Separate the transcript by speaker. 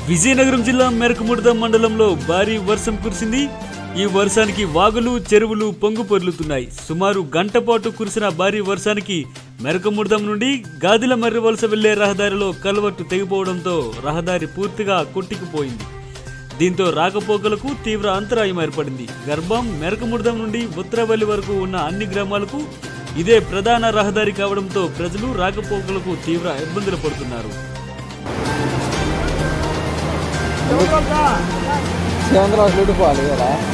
Speaker 1: విజయనగరం జిల్లా మెరకముడద మండలంలో భారీ వర్షం కురిసింది ఈ వర్షానికి వాగులు చెరువులు పొంగు పొర్లుతున్నాయి సుమారు గంట పాటు కురిసిన భారీ వర్షానికి మెరకముడదం నుండి గాదిల మర్రి వలస వెళ్లే రహదారిలో కలవట్టు తెగిపోవడంతో రహదారి పూర్తిగా కొట్టుకుపోయింది దీంతో రాకపోకలకు తీవ్ర అంతరాయం ఏర్పడింది గర్భం మెరకముడదం నుండి ఉత్తరవల్లి వరకు ఉన్న అన్ని గ్రామాలకు ఇదే ప్రధాన రహదారి కావడంతో ప్రజలు రాకపోకలకు తీవ్ర ఇబ్బందులు పడుతున్నారు
Speaker 2: సేవంతరం అసలు పోవాలి కదా